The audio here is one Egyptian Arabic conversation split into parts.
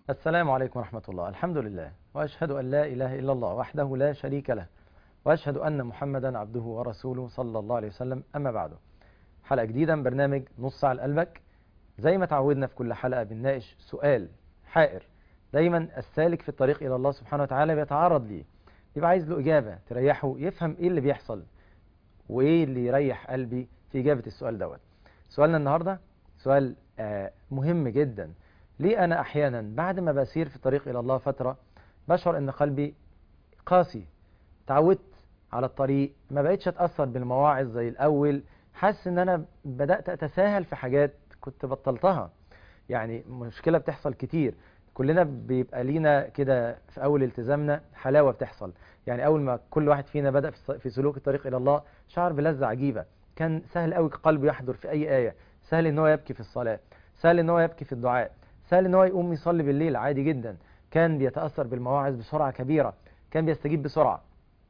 السلام عليكم ورحمة الله الحمد لله وأشهد أن لا إله إلا الله وحده لا شريك له وأشهد أن محمدا عبده ورسوله صلى الله عليه وسلم أما بعد حلقة جديدة من برنامج نص على قلبك زي ما تعودنا في كل حلقة بنناقش سؤال حائر دايما السالك في الطريق إلى الله سبحانه وتعالى بيتعرض ليه يبقى عايز له إجابة تريحه يفهم إيه اللي بيحصل وإيه اللي يريح قلبي في إجابة السؤال دوت سؤالنا النهاردة سؤال آه مهم جدا ليه أنا أحيانا بعد ما بسير في الطريق إلى الله فترة بشعر أن قلبي قاسي تعودت على الطريق ما بقيتش أتأثر بالمواعظ زي الأول حاسس أن أنا بدأت أتساهل في حاجات كنت بطلتها يعني مشكلة بتحصل كتير كلنا بيبقى لينا كده في أول التزامنا حلاوة بتحصل يعني أول ما كل واحد فينا بدأ في سلوك الطريق إلى الله شعر بلذة عجيبة كان سهل قوي قلبه يحضر في أي آية سهل ان هو يبكي في الصلاة سهل ان هو يبكي في الدعاء سهل ان هو يقوم يصلي بالليل عادي جدا كان بيتأثر بالمواعظ بسرعة كبيرة كان بيستجيب بسرعة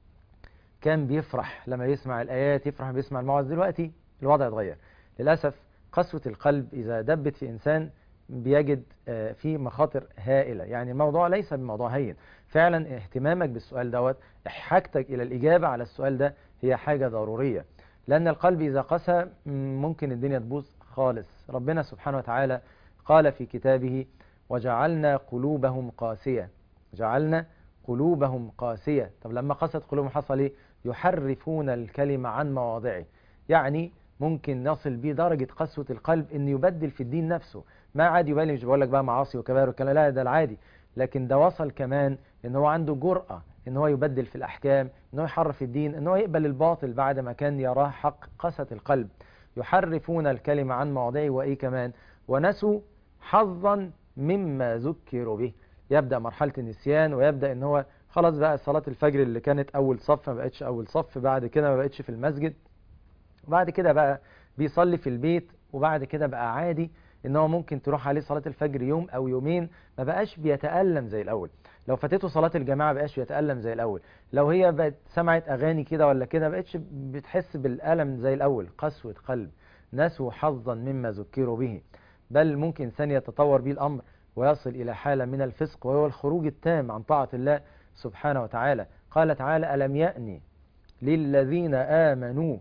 كان بيفرح لما يسمع الآيات يفرح لما يسمع المواعظ دلوقتي الوضع اتغير للأسف قسوة القلب إذا دبت في إنسان بيجد فيه مخاطر هائلة يعني الموضوع ليس بموضوع هين فعلا اهتمامك بالسؤال دوت حاجتك إلى الإجابة على السؤال ده هي حاجة ضرورية لأن القلب إذا قسى ممكن الدنيا تبوظ خالص ربنا سبحانه وتعالى قال في كتابه وجعلنا قلوبهم قاسية جعلنا قلوبهم قاسية طب لما قست قلوبهم حصل ايه يحرفون الكلمة عن مواضعه يعني ممكن نصل بيه درجة قسوة القلب ان يبدل في الدين نفسه ما عادي يبالي مش بقول لك بقى معاصي وكبائر والكلام لا ده العادي لكن ده وصل كمان ان هو عنده جرأة ان هو يبدل في الاحكام ان هو يحرف الدين ان هو يقبل الباطل بعد ما كان يراه حق قسة القلب يحرفون الكلمة عن مواضعه وايه كمان ونسوا حظا مما ذكروا به يبدأ مرحلة النسيان ويبدأ ان هو خلاص بقى صلاة الفجر اللي كانت اول صف ما بقتش اول صف بعد كده ما بقتش في المسجد وبعد كده بقى بيصلي في البيت وبعد كده بقى عادي ان هو ممكن تروح عليه صلاة الفجر يوم او يومين ما بقاش بيتألم زي الاول لو فاتته صلاة الجماعة بقاش بيتألم زي الاول لو هي بقت سمعت اغاني كده ولا كده بقتش بتحس بالألم زي الاول قسوة قلب نسوا حظا مما ذكروا به بل ممكن إنسان يتطور به الأمر ويصل إلى حالة من الفسق وهو الخروج التام عن طاعة الله سبحانه وتعالى قال تعالى ألم يأني للذين آمنوا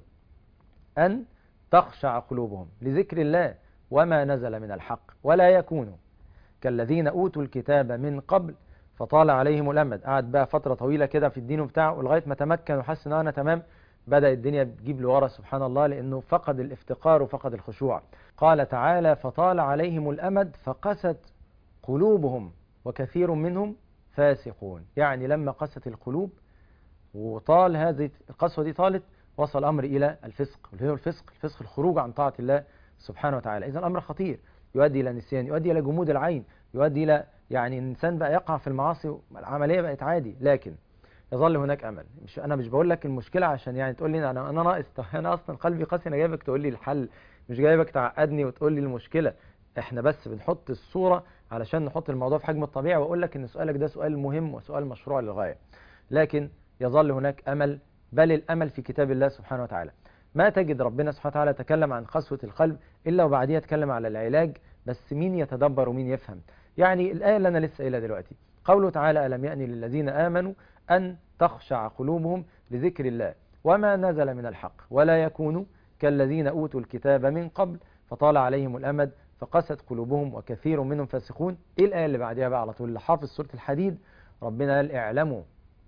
أن تخشع قلوبهم لذكر الله وما نزل من الحق ولا يكونوا كالذين أوتوا الكتاب من قبل فطال عليهم الأمد قعد بقى فترة طويلة كده في الدين بتاعه ولغاية ما تمكن وحس ان أنا تمام بدأ الدنيا بتجيب لورا سبحان الله لأنه فقد الافتقار وفقد الخشوع قال تعالى فطال عليهم الأمد فقست قلوبهم وكثير منهم فاسقون يعني لما قست القلوب وطال هذه القسوة دي طالت وصل الأمر إلى الفسق اللي هو الفسق الفسق الخروج عن طاعة الله سبحانه وتعالى إذا الأمر خطير يؤدي إلى نسيان يؤدي إلى جمود العين يؤدي إلى يعني الإنسان بقى يقع في المعاصي العملية بقت عادي لكن يظل هناك امل مش انا مش بقول لك المشكله عشان يعني تقول لي انا انا ناقص انا اصلا قلبي قاسي انا جايبك تقول لي الحل مش جايبك تعقدني وتقول لي المشكله احنا بس بنحط الصوره علشان نحط الموضوع في حجم الطبيعي واقول لك ان سؤالك ده سؤال مهم وسؤال مشروع للغايه لكن يظل هناك امل بل الامل في كتاب الله سبحانه وتعالى ما تجد ربنا سبحانه وتعالى تكلم عن قسوه القلب الا وبعديها يتكلم على العلاج بس مين يتدبر ومين يفهم يعني الايه اللي انا لسه قايلها دلوقتي قوله تعالى الم يأني للذين امنوا أن تخشع قلوبهم لذكر الله وما نزل من الحق ولا يكونوا كالذين أوتوا الكتاب من قبل فطال عليهم الأمد فقست قلوبهم وكثير منهم فاسقون إيه الآية اللي بعدها بقى على طول اللي حافظ سورة الحديد ربنا قال اعلموا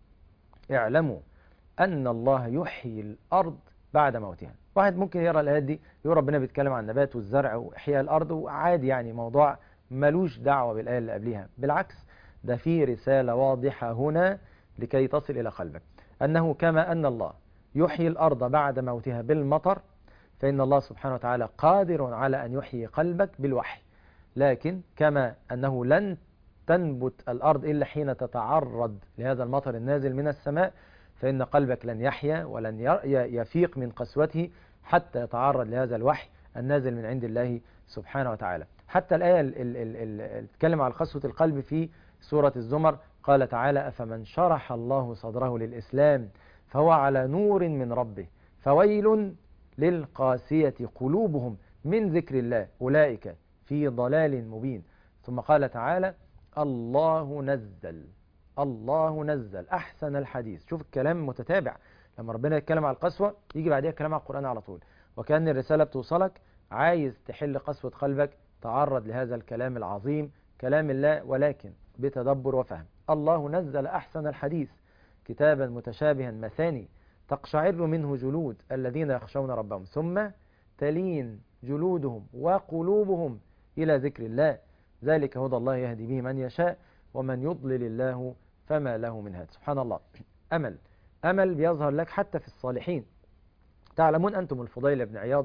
اعلموا أن الله يحيي الأرض بعد موتها واحد ممكن يرى الآيات دي يقول ربنا بيتكلم عن النبات والزرع وإحياء الأرض وعادي يعني موضوع ملوش دعوة بالآية اللي قبلها بالعكس ده في رسالة واضحة هنا لكي تصل إلى قلبك أنه كما أن الله يحيي الأرض بعد موتها بالمطر فإن الله سبحانه وتعالى قادر على أن يحيي قلبك بالوحي لكن كما أنه لن تنبت الأرض إلا حين تتعرض لهذا المطر النازل من السماء فإن قلبك لن يحيا ولن يفيق من قسوته حتى يتعرض لهذا الوحي النازل من عند الله سبحانه وتعالى حتى الآية اللي تتكلم على قسوة القلب في سورة الزمر قال تعالى أفمن شرح الله صدره للإسلام فهو على نور من ربه فويل للقاسية قلوبهم من ذكر الله أولئك في ضلال مبين ثم قال تعالى الله نزل الله نزل أحسن الحديث شوف الكلام متتابع لما ربنا يتكلم على القسوة يجي بعدها الكلام على القرآن على طول وكأن الرسالة بتوصلك عايز تحل قسوة قلبك تعرض لهذا الكلام العظيم كلام الله ولكن بتدبر وفهم الله نزل أحسن الحديث كتابا متشابها مثاني تقشعر منه جلود الذين يخشون ربهم ثم تلين جلودهم وقلوبهم إلى ذكر الله ذلك هدى الله يهدي به من يشاء ومن يضلل الله فما له من هاد سبحان الله أمل أمل بيظهر لك حتى في الصالحين تعلمون أنتم الفضيل بن عياض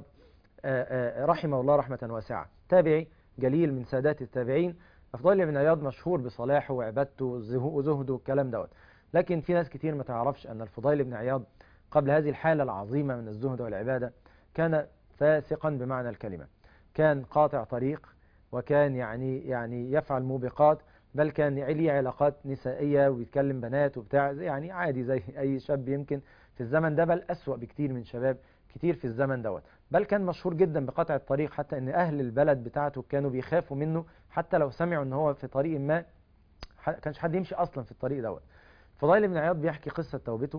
رحمه الله رحمة واسعة تابعي جليل من سادات التابعين الفضيل بن عياض مشهور بصلاحه وعبادته وزهده والكلام دوت لكن في ناس كتير ما تعرفش أن الفضيل بن عياض قبل هذه الحالة العظيمة من الزهد والعبادة كان فاسقا بمعنى الكلمة كان قاطع طريق وكان يعني يعني يفعل موبقات بل كان ليه علاقات نسائية ويتكلم بنات وبتاع يعني عادي زي أي شاب يمكن في الزمن ده بل أسوأ بكتير من شباب كتير في الزمن دوت بل كان مشهور جدا بقطع الطريق حتى ان أهل البلد بتاعته كانوا بيخافوا منه حتى لو سمعوا ان هو في طريق ما كانش حد يمشي أصلا في الطريق دوت فضيل بن عياض بيحكي قصة توبته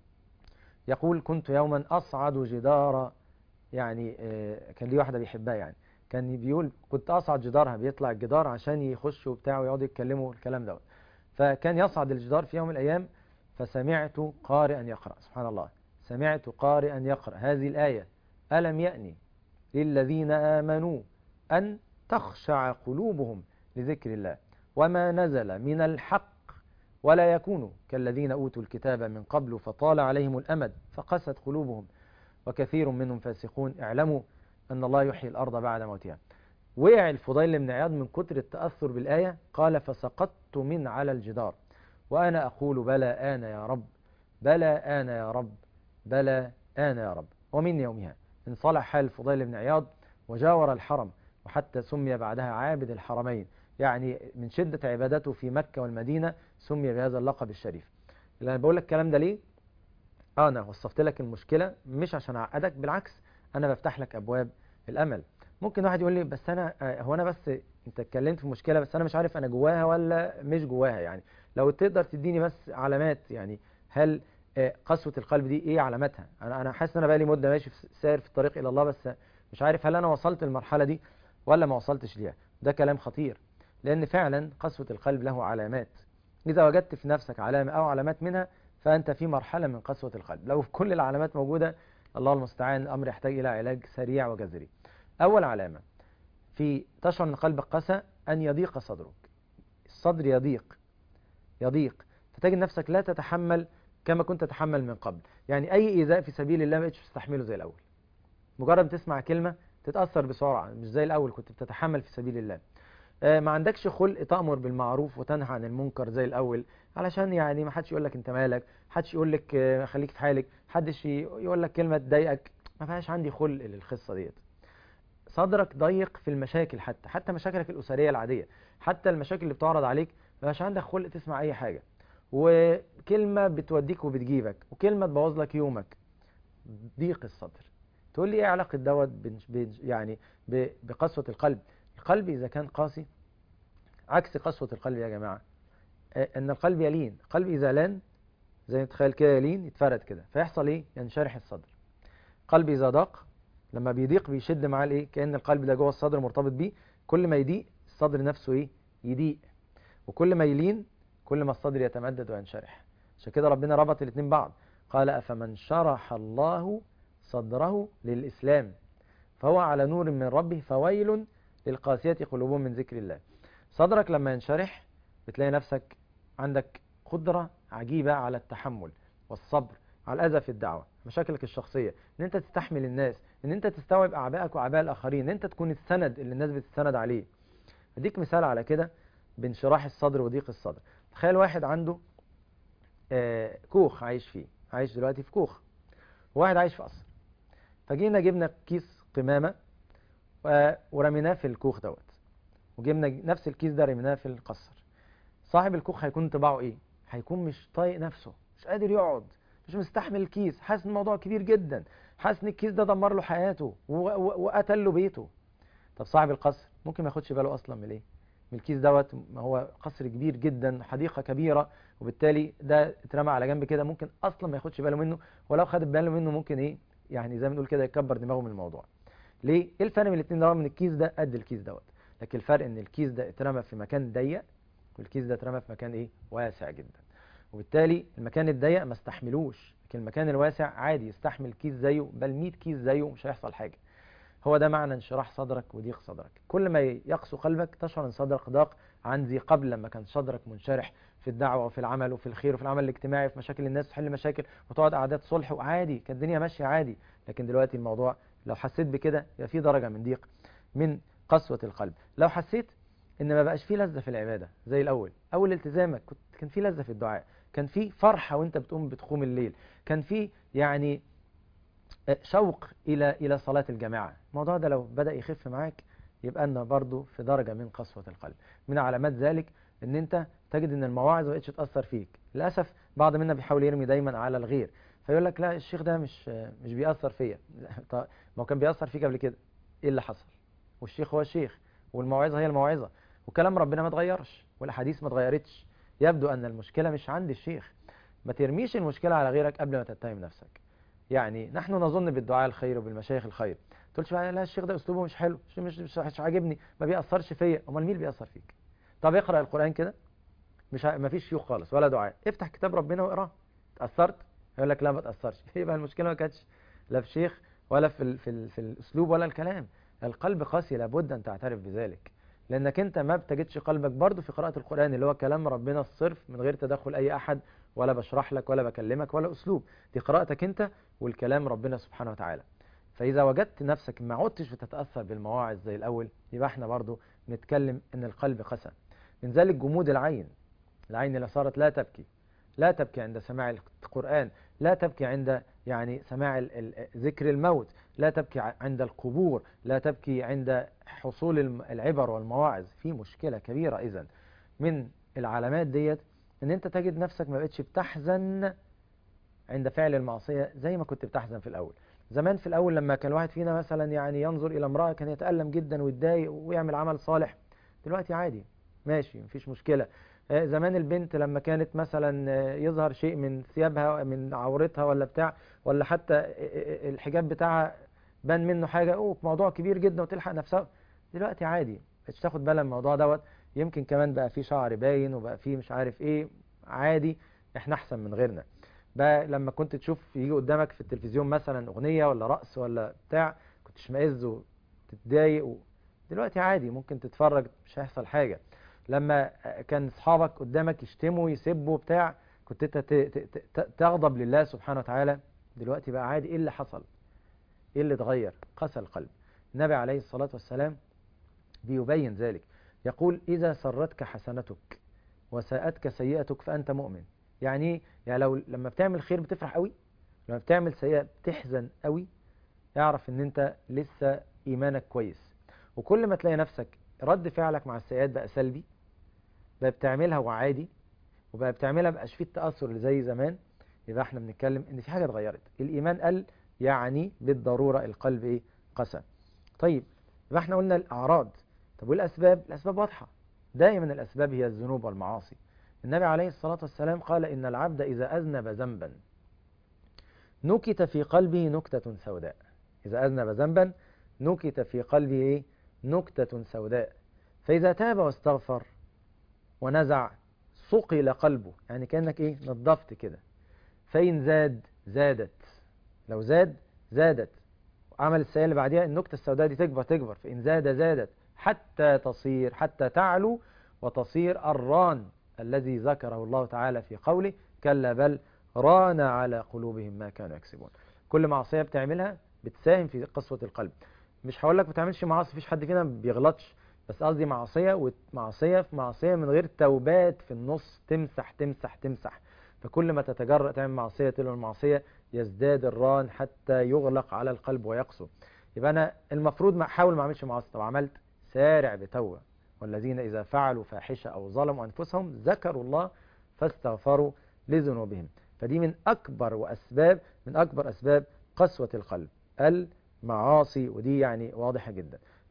يقول كنت يوما أصعد جدار يعني كان ليه واحدة بيحبها يعني كان بيقول كنت أصعد جدارها بيطلع الجدار عشان يخش وبتاع ويقعدوا يتكلموا الكلام دوت فكان يصعد الجدار في يوم من الأيام فسمعت قارئا يقرأ سبحان الله سمعت قارئا يقرأ هذه الآية ألم يأني للذين آمنوا أن تخشع قلوبهم لذكر الله وما نزل من الحق ولا يكونوا كالذين أوتوا الكتاب من قبل فطال عليهم الأمد فقست قلوبهم وكثير منهم فاسقون اعلموا أن الله يحيي الأرض بعد موتها وقع الفضيل بن عياض من كتر التأثر بالآية قال فسقطت من على الجدار وأنا أقول بلى آن يا رب بلى آن يا رب بلى آن يا رب ومن يومها انصلح حال الفضيل بن عياض وجاور الحرم وحتى سمي بعدها عابد الحرمين يعني من شدة عبادته في مكة والمدينة سمي بهذا اللقب الشريف اللي أنا بقول لك الكلام ده ليه آه أنا وصفت لك المشكلة مش عشان أعقدك بالعكس أنا بفتح لك أبواب الأمل ممكن واحد يقول لي بس أنا هو أنا بس أنت اتكلمت في مشكلة بس أنا مش عارف أنا جواها ولا مش جواها يعني لو تقدر تديني بس علامات يعني هل قسوة القلب دي ايه علاماتها انا انا حاسس ان انا بقالي مده ماشي في سير في الطريق الى الله بس مش عارف هل انا وصلت للمرحله دي ولا ما وصلتش ليها ده كلام خطير لان فعلا قسوة القلب له علامات اذا وجدت في نفسك علامه او علامات منها فانت في مرحله من قسوة القلب لو كل العلامات موجوده الله المستعان الامر يحتاج الى علاج سريع وجذري اول علامه في تشعر ان قلبك قسى ان يضيق صدرك الصدر يضيق يضيق فتجد نفسك لا تتحمل كما كنت تتحمل من قبل يعني أي إيذاء في سبيل الله ما بقتش تستحمله زي الأول مجرد تسمع كلمة تتأثر بسرعة مش زي الأول كنت بتتحمل في سبيل الله آه ما عندكش خلق تأمر بالمعروف وتنهى عن المنكر زي الأول علشان يعني ما حدش يقول لك أنت مالك حدش يقول لك آه خليك في حالك حدش يقول لك كلمة تضايقك ما فيهاش عندي خلق للقصة ديت صدرك ضيق في المشاكل حتى حتى مشاكلك الأسرية العادية حتى المشاكل اللي بتعرض عليك ما فيهاش عندك خلق تسمع أي حاجة وكلمة بتوديك وبتجيبك وكلمة تبوظ لك يومك ضيق الصدر تقول لي ايه علاقة دوت يعني بقسوة القلب القلب إذا كان قاسي عكس قسوة القلب يا جماعة ان القلب يلين القلب إذا لان زي ما تخيل كده يلين يتفرد كده فيحصل ايه ينشرح الصدر قلب إذا ضاق لما بيضيق بيشد معاه الايه كأن القلب ده جوه الصدر مرتبط بيه كل ما يضيق الصدر نفسه ايه يضيق وكل ما يلين كل ما الصدر يتمدد وينشرح عشان كده ربنا ربط الاثنين بعض قال أفمن شرح الله صدره للإسلام فهو على نور من ربه فويل للقاسية قلوبهم من ذكر الله صدرك لما ينشرح بتلاقي نفسك عندك قدرة عجيبة على التحمل والصبر على الأذى في الدعوة مشاكلك الشخصية ان انت تستحمل الناس ان انت تستوعب أعبائك وأعباء الآخرين ان انت تكون السند اللي الناس بتستند عليه اديك مثال على كده بانشراح الصدر وضيق الصدر تخيل واحد عنده آه كوخ عايش فيه عايش دلوقتي في كوخ وواحد عايش في قصر فجينا جبنا كيس قمامة ورميناه في الكوخ دوت وجبنا نفس الكيس ده رميناه في القصر صاحب الكوخ هيكون طباعه ايه هيكون مش طايق نفسه مش قادر يقعد مش مستحمل الكيس حاسس ان الموضوع كبير جدا حاسس ان الكيس ده دمر له حياته وقتل له بيته طب صاحب القصر ممكن ما ياخدش باله اصلا من ايه من الكيس دوت هو قصر كبير جدا حديقة كبيرة وبالتالي ده اترمى على جنب كده ممكن اصلا ما ياخدش باله منه ولو خد باله منه ممكن ايه يعني زي ما نقول كده يكبر دماغه من الموضوع ليه ايه الفرق بين الاثنين ده من الكيس ده قد الكيس دوت لكن الفرق ان الكيس ده اترمى في مكان ضيق والكيس ده اترمى في مكان ايه واسع جدا وبالتالي المكان الضيق ما استحملوش لكن المكان الواسع عادي يستحمل كيس زيه بل 100 كيس زيه مش هيحصل حاجه هو ده معنى انشراح صدرك وضيق صدرك كل ما يقسو قلبك تشعر ان صدرك ضاق عن ذي قبل لما كان صدرك منشرح في الدعوه وفي العمل وفي الخير وفي العمل الاجتماعي في مشاكل الناس تحل مشاكل وتقعد قعدات صلح وعادي كانت الدنيا ماشيه عادي لكن دلوقتي الموضوع لو حسيت بكده يبقى في درجه من ضيق من قسوه القلب لو حسيت ان ما بقاش فيه لذه في العباده زي الاول اول التزامك كنت كان في لذه في الدعاء كان في فرحه وانت بتقوم بتقوم الليل كان في يعني شوق الى الى صلاه الجماعه الموضوع ده لو بدا يخف معاك يبقى ان برضه في درجه من قسوه القلب من علامات ذلك ان انت تجد ان المواعظ ما بقتش تاثر فيك للاسف بعض منا بيحاول يرمي دايما على الغير فيقول لك لا الشيخ ده مش مش بيأثر فيا طب ما هو كان بيأثر فيك قبل كده ايه اللي حصل والشيخ هو الشيخ والموعظه هي الموعظه وكلام ربنا ما اتغيرش والاحاديث ما اتغيرتش يبدو ان المشكله مش عند الشيخ ما ترميش المشكله على غيرك قبل ما تتهم نفسك يعني نحن نظن بالدعاء الخير وبالمشايخ الخير تقولش بقى لا الشيخ ده اسلوبه مش حلو مش مش, مش, مش عاجبني ما بيأثرش فيا امال مين اللي بيأثر فيك طب اقرا القران كده مش ه... ما فيش شيوخ خالص ولا دعاء افتح كتاب ربنا واقراه اتأثرت يقول لك لا ما اتأثرش يبقى المشكله ما كانتش لا في شيخ ولا في ال... في, ال... في الاسلوب ولا الكلام القلب قاسي لابد ان تعترف بذلك لانك انت ما بتجدش قلبك برضه في قراءه القران اللي هو كلام ربنا الصرف من غير تدخل اي احد ولا بشرح لك ولا بكلمك ولا اسلوب دي قراءتك انت والكلام ربنا سبحانه وتعالى فاذا وجدت نفسك ما عدتش بتتاثر بالمواعظ زي الاول يبقى احنا برضه نتكلم ان القلب قسى من ذلك جمود العين العين اللي صارت لا تبكي لا تبكي عند سماع القرآن لا تبكي عند يعني سماع ذكر الموت لا تبكي عند القبور لا تبكي عند حصول العبر والمواعظ في مشكلة كبيرة إذن من العلامات ديت ان انت تجد نفسك ما بقتش بتحزن عند فعل المعصية زي ما كنت بتحزن في الأول زمان في الأول لما كان الواحد فينا مثلا يعني ينظر إلى امرأة كان يتألم جدا ويتضايق ويعمل عمل صالح دلوقتي عادي ماشي مفيش مشكلة زمان البنت لما كانت مثلا يظهر شيء من ثيابها من عورتها ولا بتاع ولا حتى الحجاب بتاعها بان منه حاجة اوه موضوع كبير جدا وتلحق نفسها دلوقتي عادي مش تاخد بالها من الموضوع دوت يمكن كمان بقى فيه شعر باين وبقى فيه مش عارف ايه عادي احنا احسن من غيرنا بقى لما كنت تشوف يجي قدامك في التلفزيون مثلا اغنية ولا رقص ولا بتاع كنت تشمئز وتتضايق و... دلوقتي عادي ممكن تتفرج مش هيحصل حاجة لما كان اصحابك قدامك يشتموا يسبوا بتاع كنت انت تغضب لله سبحانه وتعالى دلوقتي بقى عادي ايه اللي حصل ايه اللي اتغير قسى القلب النبي عليه الصلاة والسلام بيبين ذلك يقول إذا سرتك حسنتك وساءتك سيئتك فأنت مؤمن يعني يعني لو لما بتعمل خير بتفرح قوي لما بتعمل سيئة بتحزن قوي اعرف ان انت لسه ايمانك كويس وكل ما تلاقي نفسك رد فعلك مع السيئات بقى سلبي بقى بتعملها وعادي وبقى بتعملها بقاش فيه التأثر اللي زي زمان يبقى احنا بنتكلم ان في حاجة اتغيرت الايمان قل يعني بالضرورة القلب ايه قسى طيب يبقى احنا قلنا الاعراض طب والاسباب الاسباب واضحة دائما الاسباب هي الذنوب والمعاصي النبي عليه الصلاة والسلام قال ان العبد اذا اذنب ذنبا نكت في قلبه نكتة سوداء اذا اذنب ذنبا نكت في قلبه ايه نكتة سوداء فإذا تاب واستغفر ونزع صقل قلبه يعني كأنك إيه نظفت كده فإن زاد زادت لو زاد زادت عمل السيئة اللي بعديها النكتة السوداء دي تكبر تكبر فإن زاد زادت حتى تصير حتى تعلو وتصير الران الذي ذكره الله تعالى في قوله كلا بل ران على قلوبهم ما كانوا يكسبون كل معصية بتعملها بتساهم في قسوة القلب مش هقول لك ما تعملش معاصي مفيش حد فينا ما بيغلطش بس قصدي معصيه ومعصيه في معصيه من غير توبات في النص تمسح تمسح تمسح فكل ما تتجرأ تعمل معصيه تلو المعصيه يزداد الران حتى يغلق على القلب ويقسو يبقى انا المفروض ما احاول ما اعملش معاصي طب عملت سارع بتوبه والذين اذا فعلوا فاحشه او ظلموا انفسهم ذكروا الله فاستغفروا لذنوبهم فدي من اكبر واسباب من اكبر اسباب قسوه القلب معاصي ودي يعني واضحة جدا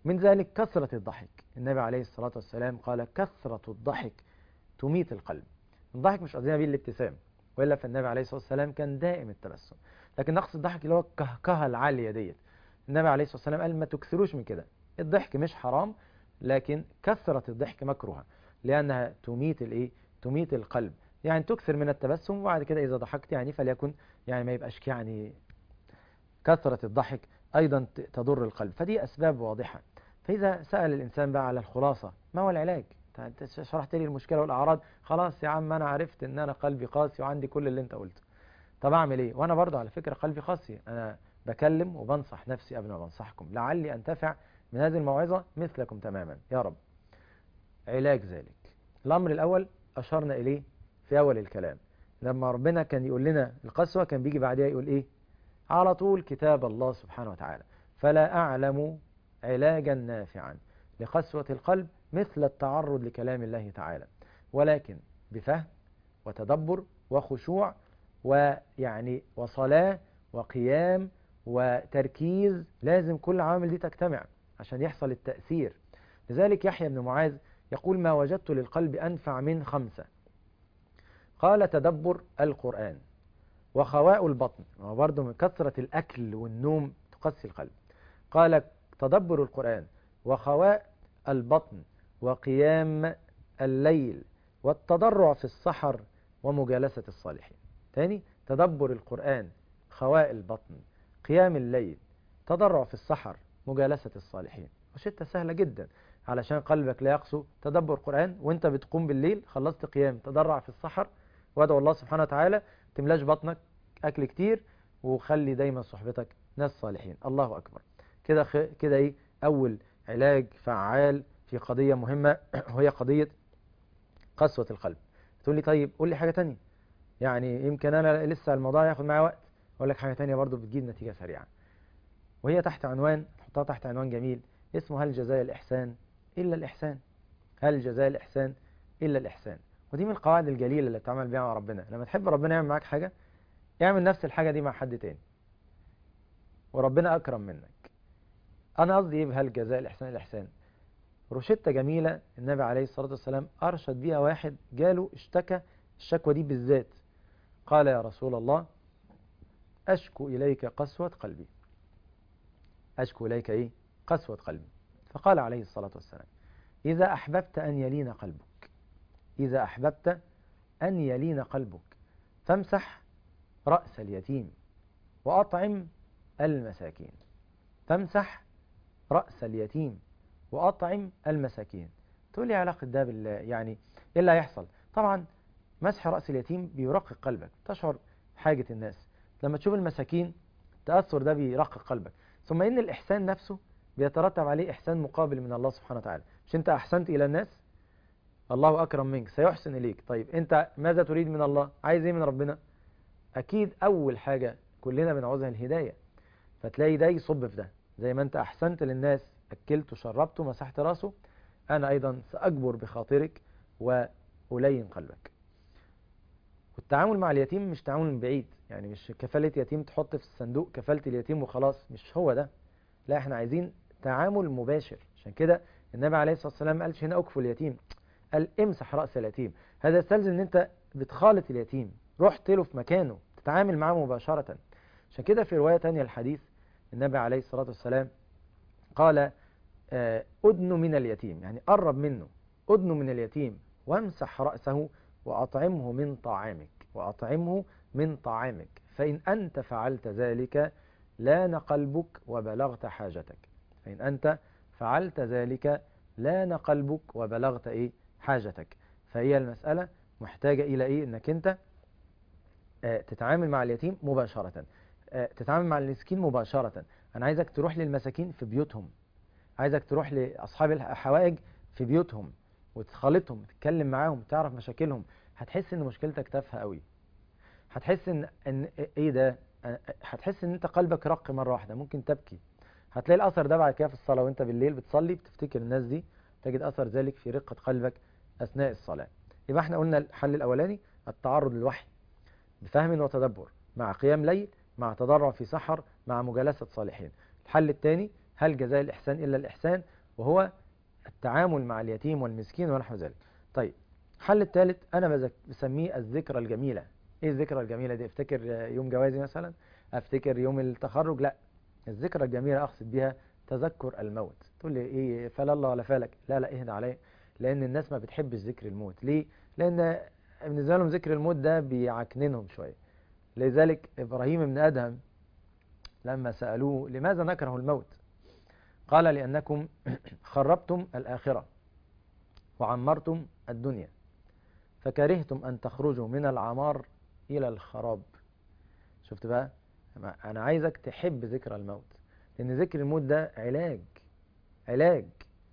من ذلك كثرة الضحك النبي عليه الصلاة والسلام قال كثرة الضحك تميت القلب الضحك مش قصدنا بيه الابتسام وإلا فالنبي عليه الصلاة والسلام كان دائم التبسم لكن نقص الضحك اللي هو الكهكهة العالية ديت النبي عليه الصلاة والسلام قال ما تكثروش من كده الضحك مش حرام لكن كثرة الضحك مكروهة لأنها تميت الإيه تميت القلب يعني تكثر من التبسم وبعد كده إذا ضحكت يعني فليكن يعني ما يبقاش يعني كثرة الضحك أيضا تضر القلب فدي أسباب واضحة فإذا سأل الإنسان بقى على الخلاصة ما هو العلاج انت شرحت لي المشكلة والأعراض خلاص يا عم أنا عرفت إن أنا قلبي قاسي وعندي كل اللي أنت قلته طب أعمل إيه وأنا برضه على فكرة قلبي قاسي أنا بكلم وبنصح نفسي قبل ما بنصحكم لعلي أنتفع من هذه الموعظة مثلكم تماما يا رب علاج ذلك الأمر الأول أشرنا إليه في أول الكلام لما ربنا كان يقول لنا القسوة كان بيجي بعدها يقول إيه على طول كتاب الله سبحانه وتعالى فلا أعلم علاجا نافعا لقسوة القلب مثل التعرض لكلام الله تعالى ولكن بفهم وتدبر وخشوع ويعني وصلاة وقيام وتركيز لازم كل عوامل دي تجتمع عشان يحصل التأثير لذلك يحيى بن معاذ يقول ما وجدت للقلب أنفع من خمسة قال تدبر القرآن وخواء البطن وبرضه من كثرة الأكل والنوم تقسي القلب قال تدبر القرآن وخواء البطن وقيام الليل والتضرع في السحر ومجالسة الصالحين تاني تدبر القرآن خواء البطن قيام الليل تضرع في السحر مجالسة الصالحين وشتة سهلة جدا علشان قلبك لا يقسو تدبر قرآن وانت بتقوم بالليل خلصت قيام تضرع في السحر وادعو الله سبحانه وتعالى تملاش بطنك أكل كتير وخلي دايما صحبتك ناس صالحين الله أكبر كده خ... كده ايه أول علاج فعال في قضية مهمة وهي قضية قسوة القلب تقول لي طيب قول لي حاجة تانية يعني يمكن أنا لسه الموضوع ياخد معايا وقت أقول لك حاجة تانية برضو بتجيب نتيجة سريعة وهي تحت عنوان حطها تحت عنوان جميل اسمه هل جزاء الإحسان إلا الإحسان هل جزاء الإحسان إلا الإحسان ودي من القواعد الجليلة اللي بتعمل بيها مع ربنا لما تحب ربنا يعمل معاك حاجة اعمل نفس الحاجة دي مع حد تاني وربنا أكرم منك أنا قصدي إيه بهل جزاء الإحسان الإحسان روشتة جميلة النبي عليه الصلاة والسلام أرشد بيها واحد جاله اشتكى الشكوى دي بالذات قال يا رسول الله أشكو إليك قسوة قلبي أشكو إليك إيه قسوة قلبي فقال عليه الصلاة والسلام إذا أحببت أن يلين قلبك إذا أحببت أن يلين قلبك فامسح رأس اليتيم وأطعم المساكين فامسح رأس اليتيم وأطعم المساكين تقول لي علاقة ده بالله يعني إيه اللي هيحصل طبعا مسح رأس اليتيم بيرقق قلبك تشعر حاجة الناس لما تشوف المساكين تأثر ده بيرقق قلبك ثم إن الإحسان نفسه بيترتب عليه إحسان مقابل من الله سبحانه وتعالى مش أنت أحسنت إلى الناس الله أكرم منك سيحسن إليك طيب أنت ماذا تريد من الله عايز إيه من ربنا أكيد أول حاجة كلنا بنعوزها الهداية فتلاقي ده يصب في ده زي ما أنت أحسنت للناس أكلت وشربت ومسحت راسه أنا أيضا سأجبر بخاطرك وألين قلبك والتعامل مع اليتيم مش تعامل من بعيد يعني مش كفالة يتيم تحط في الصندوق كفالة اليتيم وخلاص مش هو ده لا احنا عايزين تعامل مباشر عشان كده النبي عليه الصلاة والسلام ما قالش هنا أكفو اليتيم قال امسح رأس اليتيم هذا يستلزم ان انت بتخالط اليتيم رحت له في مكانه تتعامل معاه مباشرة عشان كده في رواية تانية الحديث النبي عليه الصلاة والسلام قال أدن من اليتيم يعني قرب منه أدن من اليتيم وامسح رأسه وأطعمه من طعامك وأطعمه من طعامك فإن أنت فعلت ذلك لان قلبك وبلغت حاجتك فإن أنت فعلت ذلك لان قلبك وبلغت إيه حاجتك فهي المسألة محتاجة إلى إيه إنك أنت آه تتعامل مع اليتيم مباشرة آه تتعامل مع المسكين مباشرة أنا عايزك تروح للمساكين في بيوتهم عايزك تروح لأصحاب الحوائج في بيوتهم وتخالطهم تتكلم معاهم تعرف مشاكلهم هتحس ان مشكلتك تافهه قوي هتحس ان ان ايه ده هتحس ان انت قلبك رق مره واحده ممكن تبكي هتلاقي الاثر ده بعد كده في الصلاه وانت بالليل بتصلي بتفتكر الناس دي تجد اثر ذلك في رقه قلبك اثناء الصلاه يبقى احنا قلنا الحل الاولاني التعرض للوحي بفهم وتدبر مع قيام ليل مع تضرع في سحر مع مجالسه صالحين الحل الثاني هل جزاء الإحسان إلا الإحسان وهو التعامل مع اليتيم والمسكين ونحو ذلك طيب الحل الثالث أنا بزك- بسميه الذكرى الجميلة إيه الذكرى الجميلة دي افتكر يوم جوازي مثلا افتكر يوم التخرج لا الذكرى الجميلة أقصد بها تذكر الموت تقول لي إيه فلا الله ولا فالك لا لا اهدى علي لأن الناس ما بتحبش ذكر الموت ليه لأن بالنسبة لهم ذكر الموت ده بيعكننهم شوية لذلك إبراهيم بن أدهم لما سألوه لماذا نكره الموت قال لأنكم خربتم الآخرة وعمرتم الدنيا فكرهتم أن تخرجوا من العمار إلى الخراب شفت بقى ما- أنا عايزك تحب ذكر الموت لأن ذكر الموت ده علاج علاج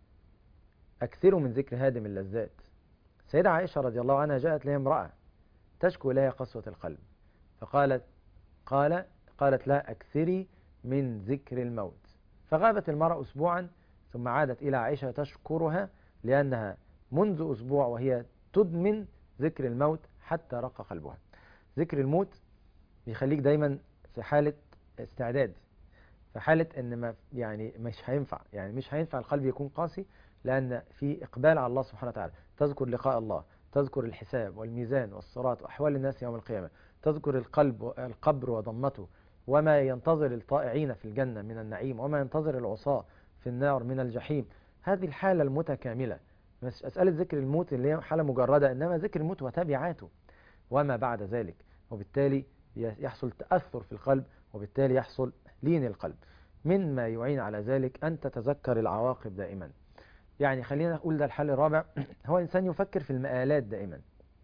أكثروا من ذكر هادم اللذات سيدة عائشة رضي الله عنها جاءت لها امرأة تشكو إليها قسوة القلب فقالت قال قالت لا أكثري من ذكر الموت فغابت المرأة أسبوعا ثم عادت إلى عائشة تشكرها لأنها منذ أسبوع وهي تدمن ذكر الموت حتى رق قلبها ذكر الموت بيخليك دايما في حالة استعداد في حالة ان ما يعني مش هينفع يعني مش هينفع القلب يكون قاسي لان في اقبال على الله سبحانه وتعالى تذكر لقاء الله تذكر الحساب والميزان والصراط واحوال الناس يوم القيامة تذكر القلب القبر وضمته وما ينتظر الطائعين في الجنة من النعيم وما ينتظر العصاة في النار من الجحيم هذه الحالة المتكاملة مش مسألة ذكر الموت اللي هي حالة مجردة إنما ذكر الموت وتبعاته وما بعد ذلك وبالتالي يحصل تأثر في القلب وبالتالي يحصل لين القلب مما يعين على ذلك أن تتذكر العواقب دائما يعني خلينا نقول ده الحل الرابع هو إنسان يفكر في المآلات دائما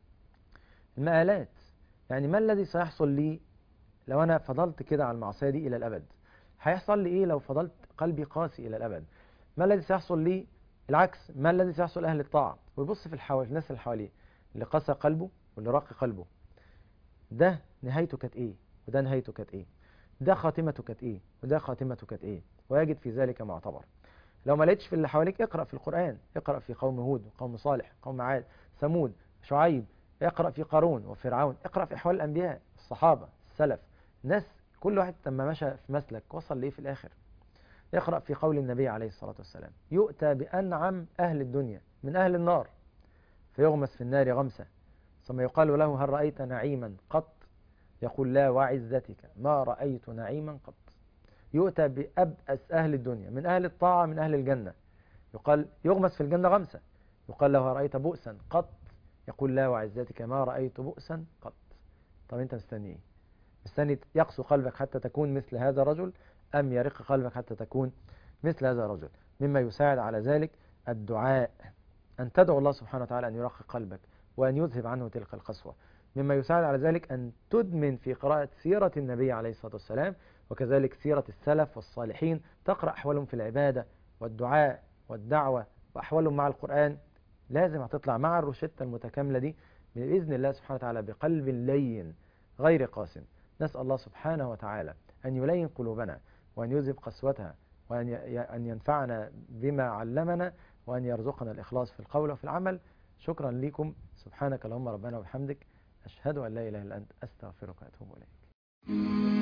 المآلات يعني ما الذي سيحصل لي لو أنا فضلت كده على المعصية دي إلى الأبد هيحصل لي إيه لو فضلت قلبي قاسي إلى الأبد ما الذي سيحصل لي العكس ما الذي سيحصل لأهل الطاعة ويبص في الحوالي الناس اللي حواليه اللي قسى قلبه واللي راق قلبه ده نهايته كانت ايه وده نهايته كانت ايه ده خاتمته كانت ايه وده خاتمته كانت ايه ويجد في ذلك معتبر لو ما لقيتش في اللي حواليك اقرأ في القرآن اقرأ في قوم هود وقوم صالح قوم عاد ثمود شعيب اقرأ في قارون وفرعون اقرأ في أحوال الأنبياء الصحابة السلف ناس كل واحد لما مشى في مسلك وصل لإيه في الآخر اقرأ في قول النبي عليه الصلاة والسلام يؤتى بأنعم أهل الدنيا من أهل النار فيغمس في النار غمسة ثم يقال له هل رأيت نعيما قط يقول لا وعزتك ما رأيت نعيما قط يؤتى بأبأس أهل الدنيا من أهل الطاعة من أهل الجنة يقال يغمس في الجنة غمسة يقال له رأيت بؤسا قط يقول لا وعزتك ما رأيت بؤسا قط طب أنت مستني إيه مستني يقسو قلبك حتى تكون مثل هذا الرجل أم يرق قلبك حتى تكون مثل هذا الرجل مما يساعد على ذلك الدعاء أن تدعو الله سبحانه وتعالى أن يرق قلبك وأن يذهب عنه تلك القسوة مما يساعد على ذلك أن تدمن في قراءة سيرة النبي عليه الصلاة والسلام وكذلك سيرة السلف والصالحين تقرأ أحوالهم في العبادة والدعاء والدعوة وأحوالهم مع القرآن لازم هتطلع مع الروشتة المتكاملة دي بإذن الله سبحانه وتعالى بقلب لين غير قاسٍ نسأل الله سبحانه وتعالى أن يلين قلوبنا وأن يذهب قسوتها وأن أن ينفعنا بما علمنا وأن يرزقنا الإخلاص في القول وفي العمل شكرا لكم سبحانك اللهم ربنا وبحمدك أشهد أن لا إله إلا أنت أستغفرك وأتوب إليك